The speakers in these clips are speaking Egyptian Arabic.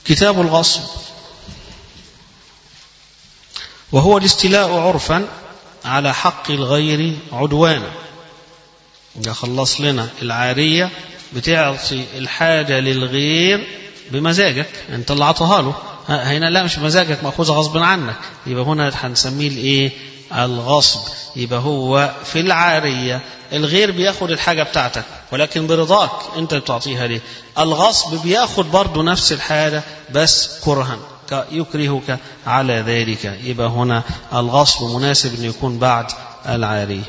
كتاب الغصب وهو الاستيلاء عرفا على حق الغير عدوانا ده خلص لنا العارية بتعطي الحاجة للغير بمزاجك انت اللي عطاها له هنا لا مش بمزاجك مأخوذة غصب عنك يبقى هنا هنسميه الايه الغصب يبقى هو في العارية الغير بياخد الحاجة بتاعتك ولكن برضاك انت بتعطيها ليه الغصب بياخد برضه نفس الحاجة بس كرها يكرهك على ذلك يبقى هنا الغصب مناسب أن يكون بعد العارية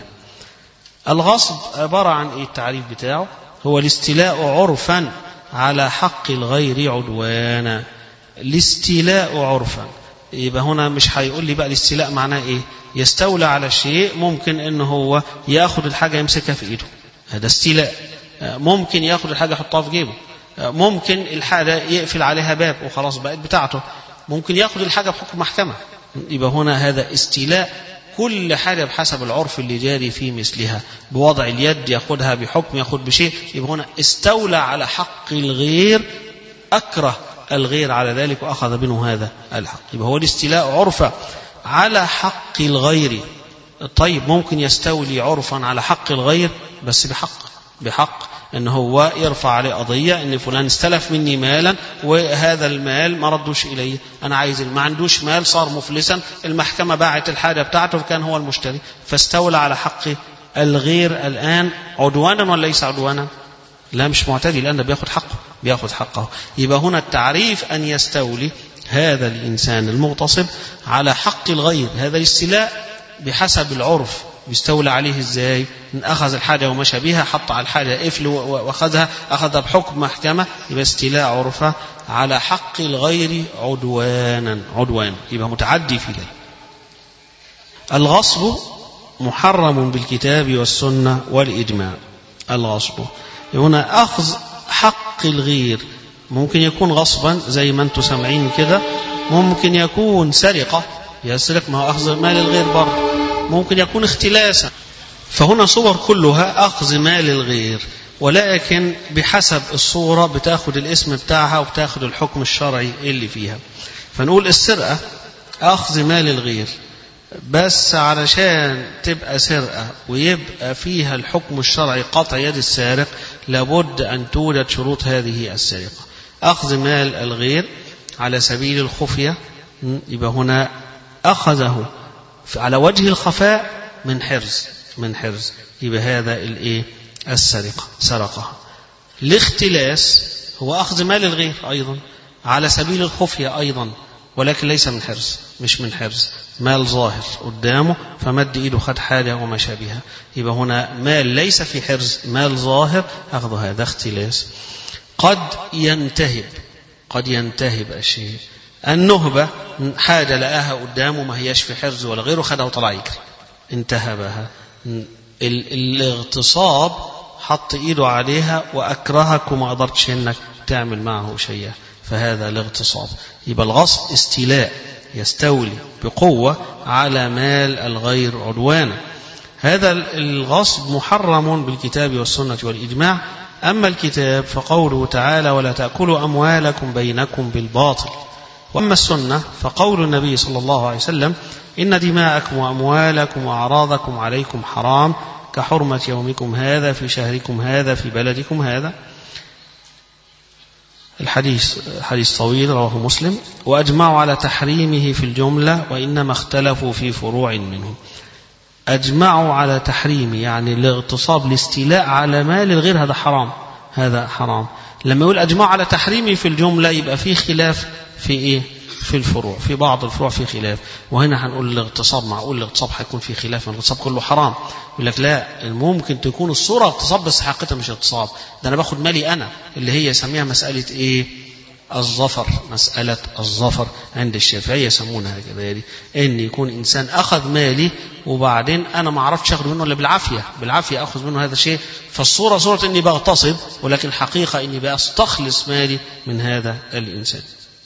الغصب عبارة عن ايه التعريف بتاعه هو الاستيلاء عرفا على حق الغير عدوانا الاستيلاء عرفا يبقى هنا مش هيقول لي بقى الاستيلاء معناه ايه يستولى على شيء ممكن انه هو ياخد الحاجه يمسكها في ايده هذا استيلاء ممكن ياخد الحاجه يحطها في جيبه ممكن الحاجه يقفل عليها باب وخلاص بقت بتاعته ممكن ياخد الحاجه بحكم محكمه يبقى هنا هذا استيلاء كل حاجة بحسب العرف اللي جاري في مثلها بوضع اليد ياخدها بحكم ياخد بشيء يبقى هنا استولى على حق الغير أكره الغير على ذلك وأخذ منه هذا الحق يبقى هو الاستيلاء عرفا على حق الغير طيب ممكن يستولي عرفا على حق الغير بس بحق بحق ان هو يرفع عليه قضيه ان فلان استلف مني مالا وهذا المال ما ردوش الي انا عايز ما عندوش مال صار مفلسا المحكمه باعت الحاجه بتاعته وكان هو المشتري فاستولى على حق الغير الان عدوانا ولا ليس عدوانا لا مش معتدي لأنه بياخد حقه بياخد حقه يبقى هنا التعريف أن يستولي هذا الإنسان المغتصب على حق الغير هذا الاستيلاء بحسب العرف بيستولى عليه ازاي ان اخذ الحاجه ومشى بها حط على الحاجه قفل واخذها اخذها بحكم محكمه يبقى استيلاء عرفه على حق الغير عدوانا عدوان يبقى متعدي في ذلك الغصب محرم بالكتاب والسنه والاجماع الغصب هنا أخذ حق الغير ممكن يكون غصبا زي ما انتم سامعين كده ممكن يكون سرقة يسرق ما هو أخذ مال الغير برضه ممكن يكون اختلاسا فهنا صور كلها أخذ مال الغير ولكن بحسب الصورة بتاخد الاسم بتاعها وبتاخد الحكم الشرعي اللي فيها فنقول السرقة أخذ مال الغير بس علشان تبقى سرقة ويبقى فيها الحكم الشرعي قطع يد السارق لابد أن توجد شروط هذه السرقة أخذ مال الغير على سبيل الخفية يبقى هنا أخذه على وجه الخفاء من حرز من حرز يبقى هذا الايه السرقة سرقها الاختلاس هو أخذ مال الغير أيضا على سبيل الخفية أيضا ولكن ليس من حرز مش من حرز مال ظاهر قدامه فمد ايده خد حاجه وما شابهها يبقى هنا مال ليس في حرز مال ظاهر اخذ هذا اختلاس قد ينتهب قد ينتهب الشيء النهبة حاجة لقاها قدامه ما هياش في حرز ولا غيره خدها وطلع يجري انتهبها الاغتصاب حط ايده عليها واكرهك وما قدرتش انك تعمل معه شيئا فهذا الاغتصاب يبقى الغصب استيلاء يستولي بقوة على مال الغير عدوانا هذا الغصب محرم بالكتاب والسنة والإجماع أما الكتاب فقوله تعالى ولا تأكلوا أموالكم بينكم بالباطل وأما السنة فقول النبي صلى الله عليه وسلم إن دماءكم وأموالكم وأعراضكم عليكم حرام كحرمة يومكم هذا في شهركم هذا في بلدكم هذا الحديث حديث طويل رواه مسلم وأجمعوا على تحريمه في الجملة وإنما اختلفوا في فروع منه أجمعوا على تحريمه يعني الاغتصاب الاستيلاء على مال الغير هذا حرام هذا حرام لما يقول أجمعوا على تحريمه في الجملة يبقى في خلاف في إيه في الفروع في بعض الفروع في خلاف وهنا هنقول الاغتصاب معقول الاغتصاب هيكون في خلاف الاغتصاب كله حرام يقول لك لا ممكن تكون الصورة اغتصاب بس حقيقتها مش اغتصاب ده انا باخد مالي انا اللي هي يسميها مسألة ايه الظفر مسألة الظفر عند الشافعية يسمونها كذلك ان يكون انسان اخذ مالي وبعدين انا ما عرفتش اخذ منه الا بالعافية بالعافية اخذ منه هذا الشيء فالصورة صورة اني بغتصب ولكن الحقيقة اني بستخلص مالي من هذا الانسان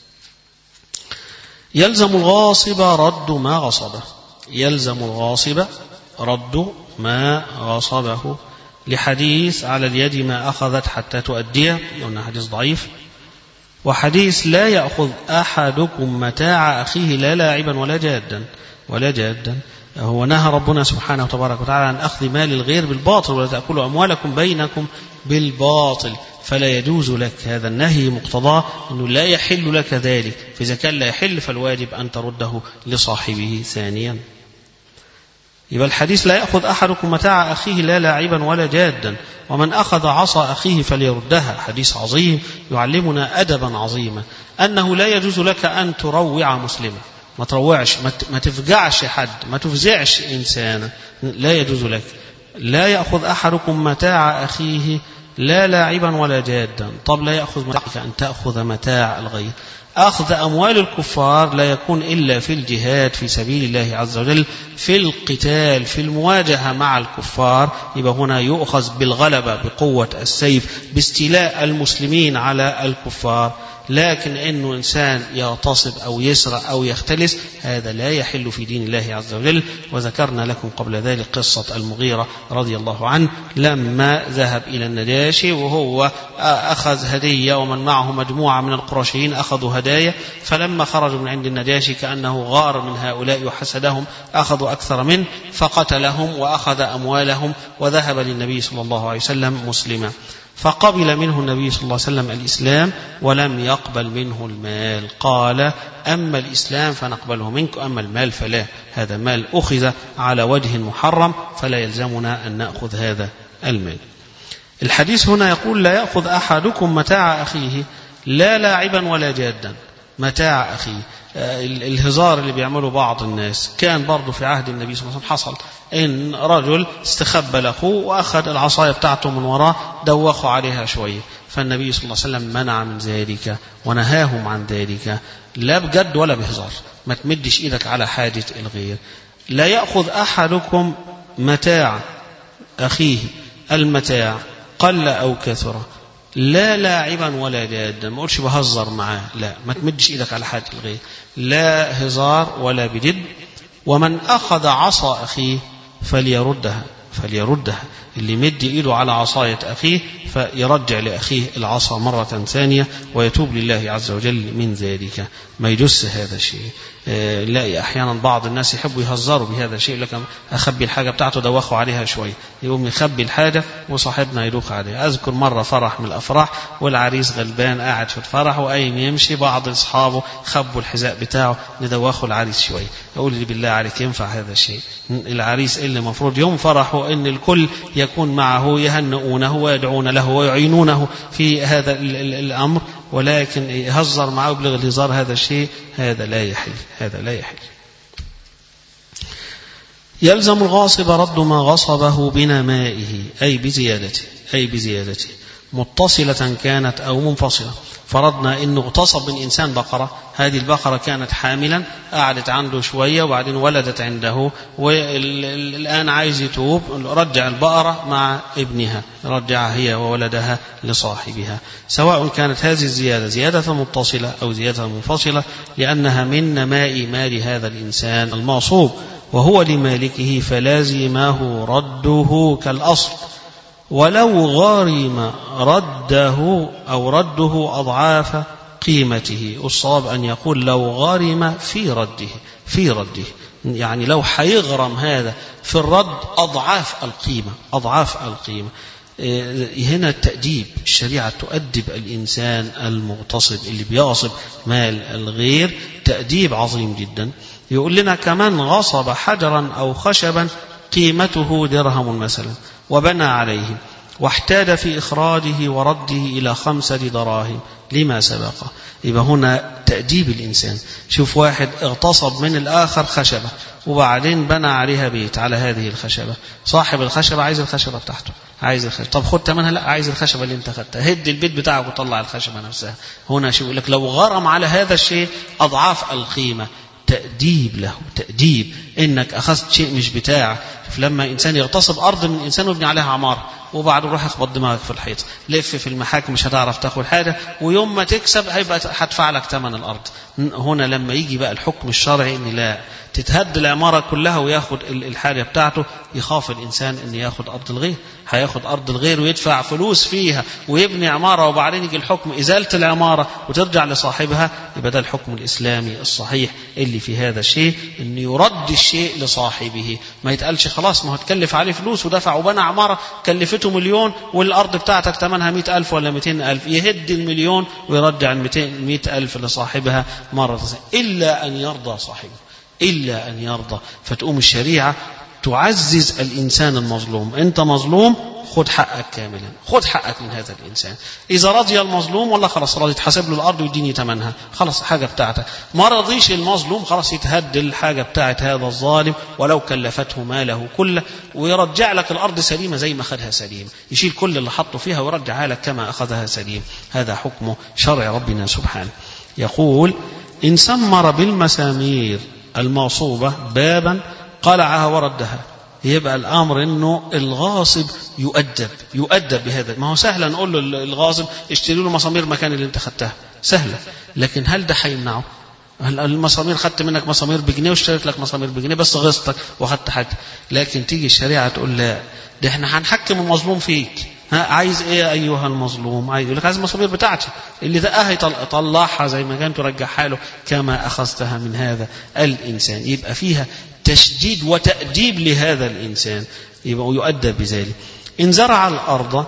يلزم الغاصب رد ما غصبه يلزم الغاصب رد ما غصبه لحديث على اليد ما أخذت حتى تؤديه قلنا حديث ضعيف وحديث لا يأخذ أحدكم متاع أخيه لا لاعبا ولا جادا ولا جادا هو نهى ربنا سبحانه وتبارك وتعالى عن أخذ مال الغير بالباطل ولا تأكلوا أموالكم بينكم بالباطل فلا يجوز لك هذا النهي مقتضاه أنه لا يحل لك ذلك فإذا كان لا يحل فالواجب أن ترده لصاحبه ثانيا يبقى الحديث لا يأخذ أحدكم متاع أخيه لا لاعبا ولا جادا ومن أخذ عصا أخيه فليردها حديث عظيم يعلمنا أدبا عظيما أنه لا يجوز لك أن تروع مسلما ما تروعش ما تفجعش حد ما تفزعش إنسانا لا يجوز لك لا يأخذ أحدكم متاع أخيه لا لاعبا ولا جادا طب لا يأخذ متاعك أن تأخذ متاع الغير أخذ أموال الكفار لا يكون إلا في الجهاد في سبيل الله عز وجل في القتال في المواجهة مع الكفار يبقى هنا يؤخذ بالغلبة بقوة السيف باستيلاء المسلمين على الكفار لكن انه انسان يغتصب او يسرق او يختلس هذا لا يحل في دين الله عز وجل وذكرنا لكم قبل ذلك قصه المغيره رضي الله عنه لما ذهب الى النجاشي وهو اخذ هديه ومن معه مجموعه من القرشيين اخذوا هدايا فلما خرجوا من عند النجاشي كانه غار من هؤلاء وحسدهم اخذوا اكثر منه فقتلهم واخذ اموالهم وذهب للنبي صلى الله عليه وسلم مسلما فقبل منه النبي صلى الله عليه وسلم الإسلام ولم يقبل منه المال قال أما الإسلام فنقبله منك أما المال فلا هذا مال أخذ على وجه محرم فلا يلزمنا أن نأخذ هذا المال الحديث هنا يقول لا يأخذ أحدكم متاع أخيه لا لاعبا ولا جادا متاع أخيه الهزار اللي بيعمله بعض الناس كان برضه في عهد النبي صلى الله عليه وسلم حصل ان رجل استخبى لاخوه واخذ العصايه بتاعته من وراه دوخوا عليها شويه فالنبي صلى الله عليه وسلم منع من ذلك ونهاهم عن ذلك لا بجد ولا بهزار ما تمدش ايدك على حاجه الغير لا ياخذ احدكم متاع اخيه المتاع قل او كثر لا لاعبا ولا جادا ما اقولش بهزر معاه لا ما تمدش ايدك على حاجه الغير لا هزار ولا بجد ومن اخذ عصا اخيه فليردها فليردها اللي مد ايده على عصاية اخيه فيرجع لاخيه العصا مرة ثانية ويتوب لله عز وجل من ذلك ما يجس هذا الشيء نلاقي احيانا بعض الناس يحبوا يهزروا بهذا الشيء لكن اخبي الحاجه بتاعته دوخوا عليها شويه يقوم يخبي الحاجه وصاحبنا يدوخ عليها اذكر مره فرح من الافراح والعريس غلبان قاعد في الفرح وقايم يمشي بعض اصحابه خبوا الحذاء بتاعه ندوخوا العريس شويه اقول لي بالله عليك ينفع هذا الشيء العريس اللي المفروض يوم فرحه ان الكل يكون معه يهنئونه ويدعون له ويعينونه في هذا الامر ولكن يهزر معه ويبلغ الهزار هذا الشيء هذا لا يحل هذا لا يحل يلزم الغاصب رد ما غصبه بنمائه أي بزيادته أي بزيادته متصلة كانت أو منفصلة فرضنا أنه اغتصب من إنسان بقرة هذه البقرة كانت حاملا قعدت عنده شوية وبعدين ولدت عنده والآن عايز يتوب رجع البقرة مع ابنها رجعها هي وولدها لصاحبها سواء كانت هذه الزيادة زيادة متصلة أو زيادة منفصلة لأنها من نماء مال هذا الإنسان المغصوب وهو لمالكه فلازمه رده كالأصل ولو غرم رده أو رده أضعاف قيمته الصواب أن يقول لو غرم في رده في رده يعني لو حيغرم هذا في الرد أضعاف القيمة أضعاف القيمة هنا التأديب الشريعة تؤدب الإنسان المغتصب اللي بيغصب مال الغير تأديب عظيم جدا يقول لنا كمان غصب حجرا أو خشبا قيمته درهم مثلا وبنى عليه واحتاج في إخراجه ورده إلى خمسة دراهم لما سبق يبقى هنا تأديب الإنسان شوف واحد اغتصب من الآخر خشبة وبعدين بنى عليها بيت على هذه الخشبة صاحب الخشبة عايز الخشبة بتاعته عايز الخشبة طب خد تمنها لا عايز الخشبة اللي انت خدتها هد البيت بتاعك وطلع الخشبة نفسها هنا شو يقول لك لو غرم على هذا الشيء أضعاف القيمة تأديب له تأديب إنك أخذت شيء مش بتاعك شوف لما إنسان يغتصب أرض من إنسان ويبني عليها عمارة وبعد روح اخبط دماغك في الحيط لف في المحاكم مش هتعرف تاخد حاجة ويوم ما تكسب هيبقى هدفع لك ثمن الأرض هنا لما يجي بقى الحكم الشرعي إن لا تتهد العمارة كلها وياخد الحاجة بتاعته يخاف الإنسان إن ياخد أرض الغير هياخد أرض الغير ويدفع فلوس فيها ويبني عمارة وبعدين يجي الحكم إزالة العمارة وترجع لصاحبها يبقى ده الحكم الإسلامي الصحيح اللي في هذا الشيء إن يرد الشيء لصاحبه ما يتقالش خلاص ما هو تكلف عليه فلوس ودفع وبنى عمارة كلفته مليون والأرض بتاعتك ثمنها مئة ألف ولا مئتين ألف يهد المليون ويرجع المئتين مئة ألف لصاحبها مرة إلا أن يرضى صاحبه إلا أن يرضى فتقوم الشريعة تعزز الإنسان المظلوم أنت مظلوم خد حقك كاملا خد حقك من هذا الإنسان إذا رضي المظلوم والله خلاص راضي تحاسب له الأرض ويديني ثمنها خلاص حاجة بتاعتك ما رضيش المظلوم خلاص يتهد الحاجة بتاعت هذا الظالم ولو كلفته ماله كله ويرجع لك الأرض سليمة زي ما أخذها سليم يشيل كل اللي حطه فيها ويرجعها لك كما أخذها سليم هذا حكم شرع ربنا سبحانه يقول إن سمر بالمسامير الموصوبة بابا قلعها وردها يبقى الامر انه الغاصب يؤدب يؤدب بهذا ما هو سهل نقول له الغاصب اشتري له مسامير مكان اللي انت خدتها سهله لكن هل ده هيمنعه المسامير خدت منك مسامير بجنيه واشتريت لك مسامير بجنيه بس غصتك واخدت حاجه لكن تيجي الشريعه تقول لا ده احنا هنحكم المظلوم فيك ها عايز ايه ايها المظلوم عايز يقول لك عايز المسامير بتاعتي اللي دقاها طلعها زي ما كان ترجعها له كما اخذتها من هذا الانسان يبقى فيها تشديد وتأديب لهذا الإنسان يبقى يؤدب بذلك إن زرع الأرض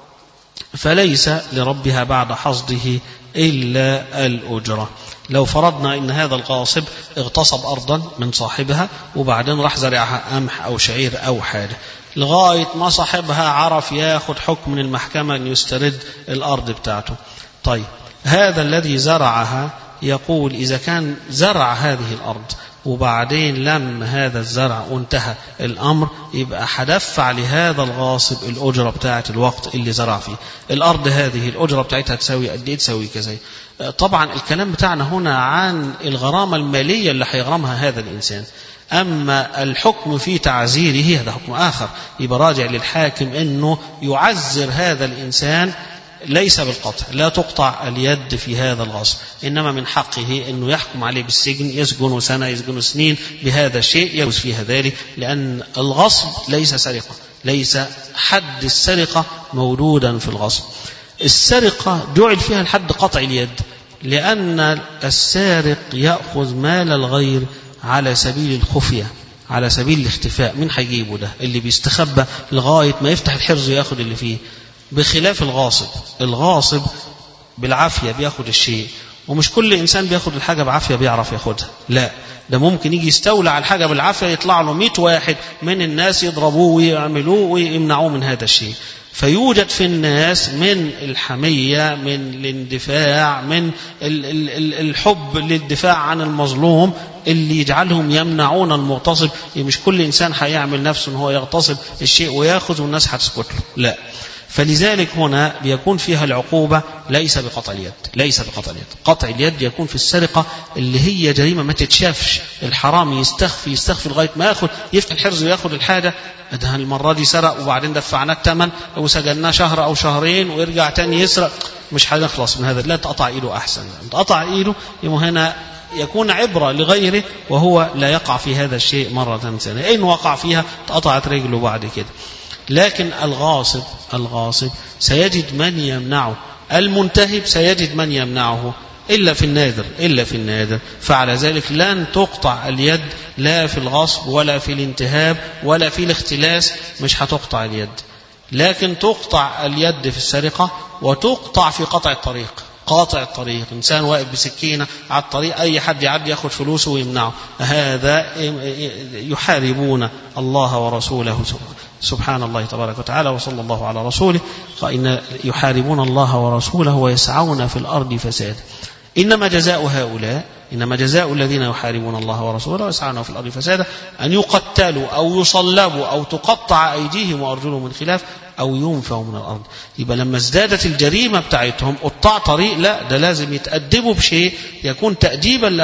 فليس لربها بعد حصده إلا الأجرة لو فرضنا أن هذا الغاصب اغتصب أرضا من صاحبها وبعدين راح زرعها قمح أو شعير أو حاجة لغاية ما صاحبها عرف ياخد حكم من المحكمة أن يسترد الأرض بتاعته طيب هذا الذي زرعها يقول إذا كان زرع هذه الأرض وبعدين لما هذا الزرع وانتهى الأمر يبقى هدفع لهذا الغاصب الأجرة بتاعة الوقت اللي زرع فيه الأرض هذه الأجرة بتاعتها تساوي قد إيه تساوي كذا طبعا الكلام بتاعنا هنا عن الغرامة المالية اللي هيغرمها هذا الإنسان أما الحكم في تعزيره هذا حكم آخر يبقى راجع للحاكم أنه يعزر هذا الإنسان ليس بالقطع لا تقطع اليد في هذا الغصب إنما من حقه أنه يحكم عليه بالسجن يسجن سنة يسجن سنين بهذا الشيء يجوز فيها ذلك لأن الغصب ليس سرقة ليس حد السرقة موجودا في الغصب السرقة جعل فيها الحد قطع اليد لأن السارق يأخذ مال الغير على سبيل الخفية على سبيل الاختفاء مين هيجيبه ده اللي بيستخبى لغاية ما يفتح الحرز وياخد اللي فيه بخلاف الغاصب الغاصب بالعافية بياخد الشيء ومش كل إنسان بياخد الحاجة بعافية بيعرف ياخدها لا ده ممكن يجي يستولى على الحاجة بالعافية يطلع له 100 واحد من الناس يضربوه ويعملوه ويمنعوه من هذا الشيء فيوجد في الناس من الحمية من الاندفاع من الحب للدفاع عن المظلوم اللي يجعلهم يمنعون المغتصب مش كل إنسان هيعمل نفسه ان هو يغتصب الشيء وياخذ والناس هتسكت له لا فلذلك هنا بيكون فيها العقوبة ليس بقطع اليد ليس بقطع اليد قطع اليد يكون في السرقة اللي هي جريمة ما تتشافش الحرام يستخفي يستخفي لغاية ما ياخد يفتح الحرز وياخد الحاجة ده المرة دي سرق وبعدين دفعناه الثمن وسجناه شهر أو شهرين ويرجع تاني يسرق مش هنخلص من هذا لا تقطع إيده أحسن تقطع إيده يبقى هنا يكون عبرة لغيره وهو لا يقع في هذا الشيء مرة ثانية إن وقع فيها تقطعت رجله بعد كده لكن الغاصب الغاصب سيجد من يمنعه المنتهب سيجد من يمنعه إلا في النادر إلا في النادر فعلى ذلك لن تقطع اليد لا في الغصب ولا في الانتهاب ولا في الاختلاس مش هتقطع اليد لكن تقطع اليد في السرقة وتقطع في قطع الطريق قاطع الطريق إنسان واقف بسكينة على الطريق أي حد يعدي ياخد فلوسه ويمنعه هذا يحاربون الله ورسوله سبحان الله تبارك وتعالى وصلى الله على رسوله فإن يحاربون الله ورسوله ويسعون في الأرض فسادا إنما جزاء هؤلاء إنما جزاء الذين يحاربون الله ورسوله ويسعون في الأرض فسادا أن يقتلوا أو يصلبوا أو تقطع أيديهم وأرجلهم من خلاف أو ينفوا من الأرض يبقى لما ازدادت الجريمة بتاعتهم قطاع طريق لا ده لازم يتأدبوا بشيء يكون تأديبا لهم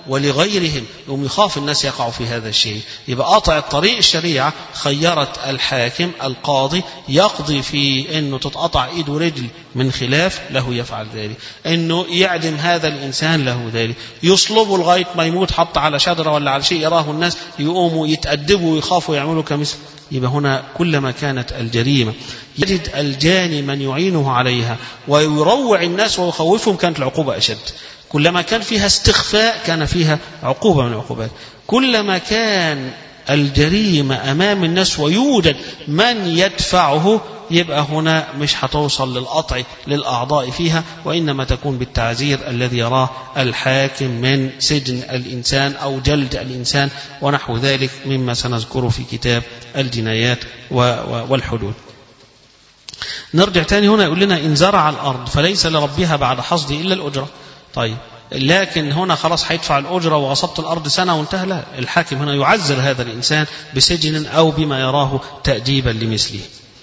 ولغيرهم يوم يخاف الناس يقعوا في هذا الشيء يبقى قطع الطريق الشريعة خيرت الحاكم القاضي يقضي في أنه تتقطع إيد ورجل من خلاف له يفعل ذلك أنه يعدم هذا الإنسان له ذلك يصلبه لغاية ما يموت حط على شجرة ولا على شيء يراه الناس يقوموا يتأدبوا ويخافوا يعملوا كمثل يبقى هنا كلما كانت الجريمة يجد الجاني من يعينه عليها ويروع الناس ويخوفهم كانت العقوبة أشد كلما كان فيها استخفاء كان فيها عقوبة من العقوبات كلما كان الجريمة أمام الناس ويوجد من يدفعه يبقى هنا مش هتوصل للقطع للأعضاء فيها وإنما تكون بالتعزير الذي يراه الحاكم من سجن الإنسان أو جلد الإنسان ونحو ذلك مما سنذكره في كتاب الجنايات والحدود نرجع تاني هنا يقول لنا إن زرع الأرض فليس لربها بعد حصده إلا الأجرة طيب لكن هنا خلاص هيدفع الأجرة وغصبت الأرض سنة وانتهى لا الحاكم هنا يعزر هذا الإنسان بسجن أو بما يراه تأديبا لمثله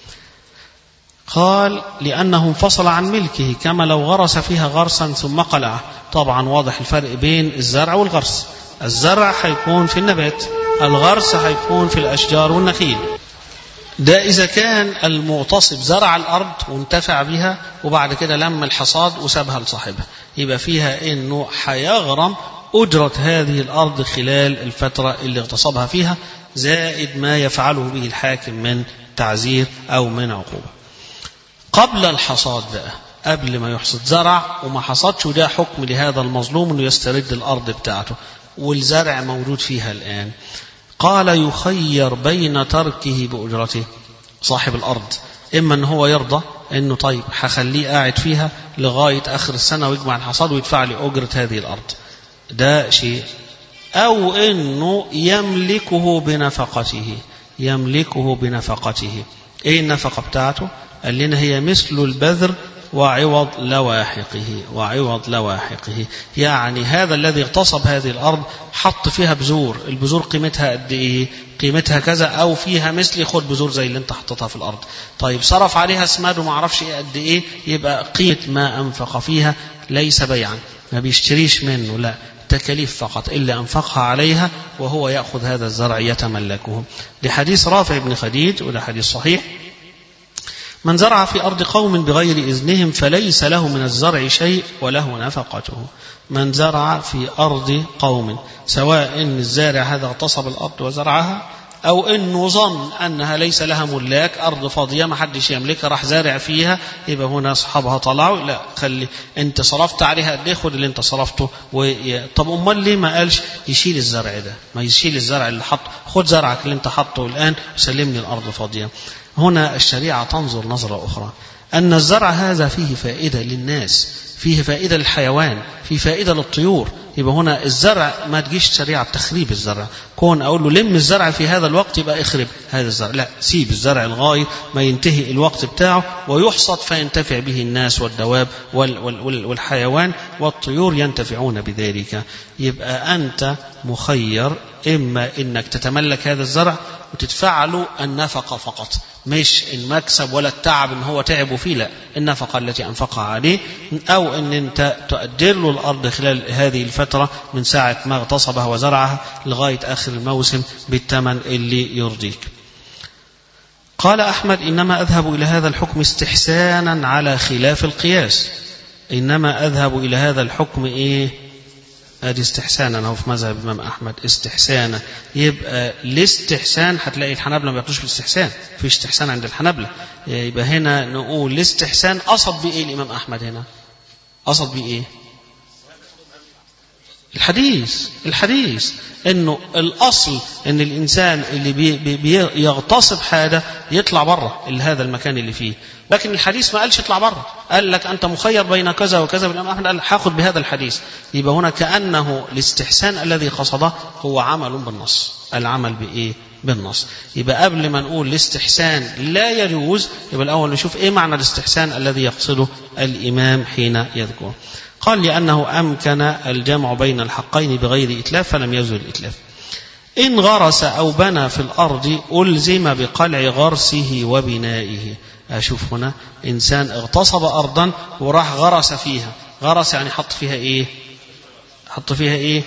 قال لأنه انفصل عن ملكه كما لو غرس فيها غرسا ثم قلعه طبعا واضح الفرق بين الزرع والغرس الزرع هيكون في النبات الغرس هيكون في الأشجار والنخيل ده إذا كان المغتصب زرع الأرض وانتفع بها وبعد كده لم الحصاد وسابها لصاحبها يبقى فيها إنه هيغرم أجرة هذه الأرض خلال الفترة اللي اغتصبها فيها زائد ما يفعله به الحاكم من تعزير أو من عقوبة قبل الحصاد بقى قبل ما يحصد زرع وما حصدش وده حكم لهذا المظلوم انه يسترد الارض بتاعته والزرع موجود فيها الان قال يخير بين تركه باجرته صاحب الارض اما ان هو يرضى انه طيب هخليه قاعد فيها لغايه اخر السنه ويجمع الحصاد ويدفع لي اجره هذه الارض ده شيء او انه يملكه بنفقته يملكه بنفقته ايه النفقه بتاعته قال لنا هي مثل البذر وعوض لواحقه وعوض لواحقه يعني هذا الذي اغتصب هذه الأرض حط فيها بذور البذور قيمتها قد إيه قيمتها كذا أو فيها مثل خد بذور زي اللي انت حطيتها في الأرض طيب صرف عليها اسماد وما عرفش إيه قد إيه يبقى قيمة ما أنفق فيها ليس بيعا ما بيشتريش منه لا تكاليف فقط إلا أنفقها عليها وهو يأخذ هذا الزرع يتملكه لحديث رافع بن خديج وده حديث صحيح من زرع في أرض قوم بغير إذنهم فليس له من الزرع شيء وله نفقته من زرع في أرض قوم سواء إن الزارع هذا اغتصب الأرض وزرعها أو إنه ظن أنها ليس لها ملاك أرض فاضية ما حدش يملكها راح زارع فيها يبقى هنا أصحابها طلعوا لا خلي أنت صرفت عليها قد إيه خد اللي أنت صرفته و... طب أمال ليه ما قالش يشيل الزرع ده ما يشيل الزرع اللي حطه خد زرعك اللي أنت حطه الآن وسلمني الأرض فاضية هنا الشريعة تنظر نظرة أخرى أن الزرع هذا فيه فائدة للناس فيه فائدة للحيوان فيه فائدة للطيور يبقى هنا الزرع ما تجيش شريعة بتخريب الزرع كون أقول له لم الزرع في هذا الوقت يبقى اخرب هذا الزرع لا سيب الزرع لغاية ما ينتهي الوقت بتاعه ويحصد فينتفع به الناس والدواب والحيوان والطيور ينتفعون بذلك يبقى أنت مخير إما أنك تتملك هذا الزرع وتدفع له النفقة فقط مش المكسب ولا التعب ان هو تعب فيه لا النفقة التي أنفقها عليه أو أن أنت تؤجر له الأرض خلال هذه الفترة من ساعة ما اغتصبها وزرعها لغاية آخر الموسم بالثمن اللي يرضيك قال أحمد إنما أذهب إلى هذا الحكم استحسانا على خلاف القياس إنما أذهب إلى هذا الحكم إيه ادي استحسانا اهو في مذهب الامام احمد استحسانا يبقى الاستحسان هتلاقي الحنابله ما بياخدوش بالاستحسان في استحسان عند الحنابله يبقى هنا نقول الاستحسان قصد بيه ايه الامام احمد هنا قصد بيه ايه الحديث الحديث انه الاصل ان الانسان اللي بي بي بيغتصب حاجه يطلع بره هذا المكان اللي فيه لكن الحديث ما قالش اطلع بره قال لك انت مخير بين كذا وكذا بالامام احمد قال هاخد بهذا الحديث يبقى هنا كانه الاستحسان الذي قصده هو عمل بالنص العمل بايه بالنص يبقى قبل ما نقول الاستحسان لا يجوز يبقى الاول نشوف ايه معنى الاستحسان الذي يقصده الامام حين يذكر قال لأنه أمكن الجمع بين الحقين بغير إتلاف فلم يزل الإتلاف إن غرس أو بنى في الأرض ألزم بقلع غرسه وبنائه أشوف هنا إنسان اغتصب أرضا وراح غرس فيها غرس يعني حط فيها إيه حط فيها إيه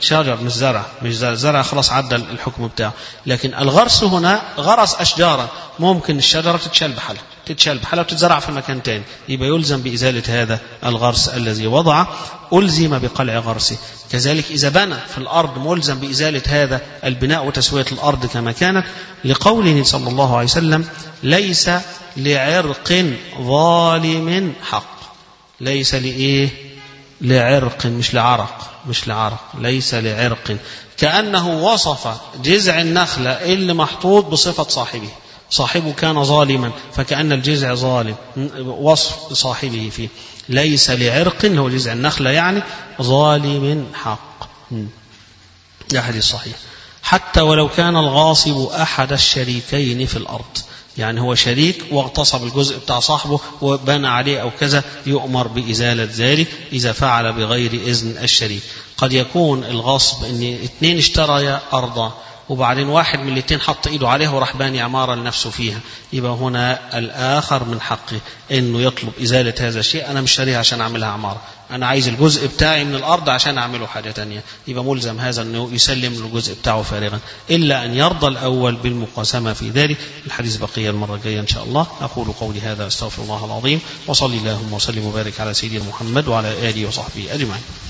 شجر مش زرع مش زرع, زرع خلاص عدى الحكم بتاعه لكن الغرس هنا غرس أشجارا ممكن الشجرة تتشال بحالها تتشال بحالها وتتزرع في مكان تاني يبقى يلزم بإزالة هذا الغرس الذي وضع ألزم بقلع غرسه كذلك إذا بنى في الأرض ملزم بإزالة هذا البناء وتسوية الأرض كما كانت لقوله صلى الله عليه وسلم ليس لعرق ظالم حق ليس لإيه لعرق مش لعرق مش لعرق ليس لعرق كأنه وصف جذع النخلة اللي محطوط بصفة صاحبه صاحبه كان ظالما فكأن الجذع ظالم وصف صاحبه فيه ليس لعرق هو جذع النخلة يعني ظالم حق ده حديث صحيح حتى ولو كان الغاصب أحد الشريكين في الأرض يعني هو شريك واغتصب الجزء بتاع صاحبه وبنى عليه أو كذا يؤمر بإزالة ذلك إذا فعل بغير إذن الشريك قد يكون الغصب أن اثنين اشتريا أرضا وبعدين واحد من الاثنين حط ايده عليها وراح باني عماره لنفسه فيها يبقى هنا الاخر من حقه انه يطلب ازاله هذا الشيء انا مش شاريها عشان اعملها عماره انا عايز الجزء بتاعي من الارض عشان اعمله حاجه تانية يبقى ملزم هذا انه يسلم الجزء بتاعه فارغا الا ان يرضى الاول بالمقاسمه في ذلك الحديث بقيه المره الجايه ان شاء الله اقول قولي هذا استغفر الله العظيم وصلي اللهم وسلم وبارك على سيدنا محمد وعلى اله وصحبه اجمعين